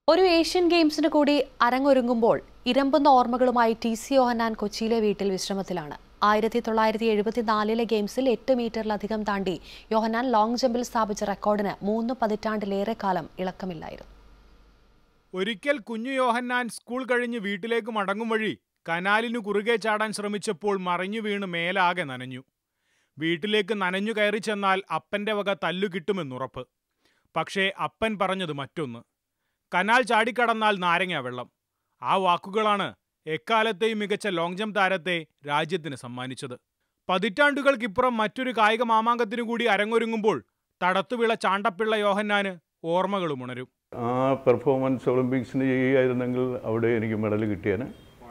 ഒരു ഏഷ്യൻ ഗെയിംസിന് കൂടി അരങ്ങൊരുങ്ങുമ്പോൾ ഇരമ്പുന്ന ഓർമ്മകളുമായി ടി സി യോഹന്നാൻ കൊച്ചിയിലെ വീട്ടിൽ വിശ്രമത്തിലാണ് ആയിരത്തി തൊള്ളായിരത്തി എഴുപത്തിനാലിലെ ഗെയിംസിൽ എട്ട് മീറ്ററിലധികം താണ്ടി യോഹന്നാൻ ലോങ് ജമ്പിൽ സ്ഥാപിച്ച റെക്കോർഡിന് മൂന്ന് പതിറ്റാണ്ടിലേറെ കാലം ഇളക്കമില്ലായിരുന്നു ഒരിക്കൽ കുഞ്ഞു യോഹന്നാൻ സ്കൂൾ കഴിഞ്ഞ് വീട്ടിലേക്ക് മടങ്ങും വഴി കനാലിനു കുറുകെ ചാടാൻ ശ്രമിച്ചപ്പോൾ മറിഞ്ഞു വീണ് മേലാകെ നനഞ്ഞു വീട്ടിലേക്ക് നനഞ്ഞു കയറി ചെന്നാൽ അപ്പന്റെ വക തല്ലു കിട്ടുമെന്നുറപ്പ് പക്ഷേ അപ്പൻ പറഞ്ഞത് മറ്റൊന്ന് കനാൽ ചാടിക്കടന്നാൽ നാരങ്ങ വെള്ളം ആ വാക്കുകളാണ് എക്കാലത്തെയും മികച്ച ലോങ് ജംപ് താരത്തെ രാജ്യത്തിന് സമ്മാനിച്ചത് പതിറ്റാണ്ടുകൾക്കിപ്പുറം മറ്റൊരു കായിക മാമാങ്കത്തിനു കൂടി അരങ്ങൊരുങ്ങുമ്പോൾ തടത്തുവിള ചാണ്ടപ്പിള്ള യോഹന്നാന് ഓർമ്മകളും ഉണരും ആ പെർഫോമൻസ് ഒളിമ്പിക്സിന് ചെയ്യുകയായിരുന്നെങ്കിൽ അവിടെ എനിക്ക് മെഡൽ കിട്ടിയേനെ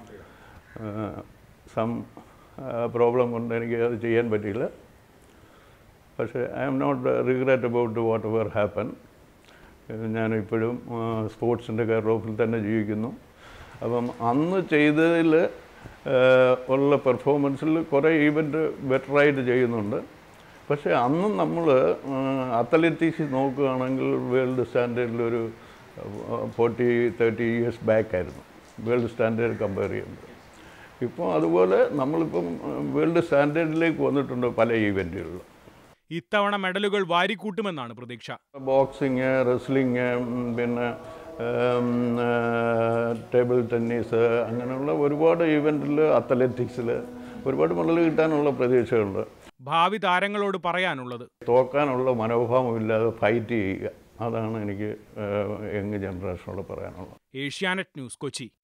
സം പ്രോബ്ലം കൊണ്ട് എനിക്ക് അത് ചെയ്യാൻ പറ്റിയില്ല പക്ഷേ I am not regret about whatever happen ഞാനിപ്പോഴും സ്പോർട്സിൻ്റെ കെയർ ഓഫിൽ തന്നെ ജീവിക്കുന്നു അപ്പം അന്ന് ചെയ്തതിൽ ഉള്ള പെർഫോമൻസിൽ കുറേ ഈവൻറ്റ് ബെറ്ററായിട്ട് ചെയ്യുന്നുണ്ട് പക്ഷേ അന്നും നമ്മൾ അത്ലറ്റിക്സ് നോക്കുകയാണെങ്കിൽ വേൾഡ് സ്റ്റാൻഡേർഡിലൊരു ഫോർട്ടി തേർട്ടി ഇയേഴ്സ് ബാക്ക് ആയിരുന്നു വേൾഡ് സ്റ്റാൻഡേർഡ് കമ്പയർ ചെയ്യുമ്പോൾ ഇപ്പോൾ അതുപോലെ നമ്മളിപ്പം വേൾഡ് സ്റ്റാൻഡേർഡിലേക്ക് വന്നിട്ടുണ്ട് പല ഈവൻറ്റുകളിലും ഇത്തവണ മെഡലുകൾ വാരിക്കൂട്ടുമെന്നാണ് പ്രതീക്ഷ ബോക്സിങ് റെസ്ലിങ് പിന്നെ ടേബിൾ ടെന്നീസ് അങ്ങനെയുള്ള ഒരുപാട് ഈവൻറ്റിൽ അത്ലറ്റിക്സിൽ ഒരുപാട് മെഡൽ കിട്ടാനുള്ള പ്രതീക്ഷയുണ്ട് ഭാവി താരങ്ങളോട് പറയാനുള്ളത് തോക്കാനുള്ള മനോഭാവമില്ലാതെ ഫൈറ്റ് ചെയ്യുക അതാണ് എനിക്ക് യങ് ജനറേഷനോട് പറയാനുള്ളത് ഏഷ്യാനെറ്റ് ന്യൂസ് കൊച്ചി